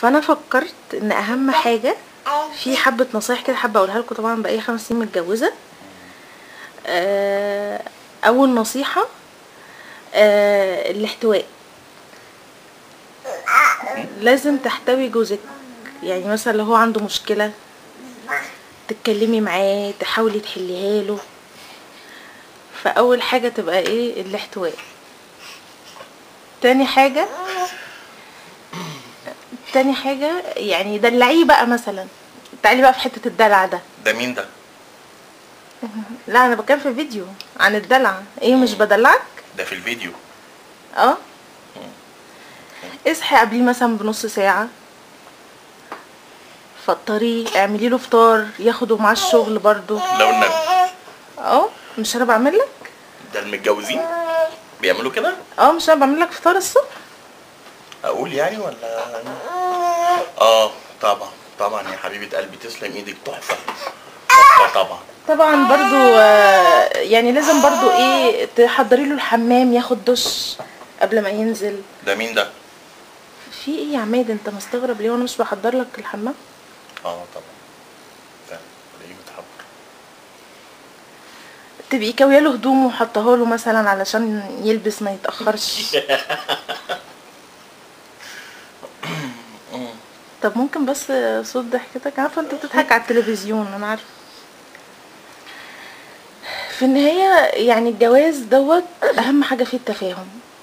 فانا فكرت ان اهم حاجه في حبه نصايح كده حابه اقولها لكم طبعا بقالي خمس سنين متجوزه آه، اول نصيحه آه، الاحتواء لازم تحتوي جوزك يعني مثلا لو هو عنده مشكله تتكلمي معاه تحاولي تحليها له فاول حاجه تبقى ايه الاحتواء تاني حاجه تاني حاجه يعني دلعيه بقى مثلا تعالي بقى في حته الدلع ده ده مين ده لا انا بتكلم في فيديو عن الدلع ايه مش بدلعك ده في الفيديو اه اصحي قبليه مثلا بنص ساعة فطريه اعملي له فطار ياخده معاه الشغل برضو لو النبي اه مش انا بعمل لك ده المتجوزين بيعملوا كده اه مش انا بعمل لك فطار الصبح اقول يعني ولا اه طبعا طبعا يا حبيبه قلبي تسلم ايدك تحفه تحفه طبعا طبعا برضو آه، يعني لازم برضو ايه تحضري له الحمام ياخد دش قبل ما ينزل ده مين ده في ايه يا عماد انت مستغرب ليه وانا مش بحضر لك الحمام اه طبعا فعلا تلاقيه متحضر تبقي كاويه له هدومه وحطها له مثلا علشان يلبس ما يتاخرش طب ممكن بس صوت ضحكتك عارفه انت بتضحك على التلفزيون انا عارفه في النهايه يعني الجواز دوت اهم حاجه فيه التفاهم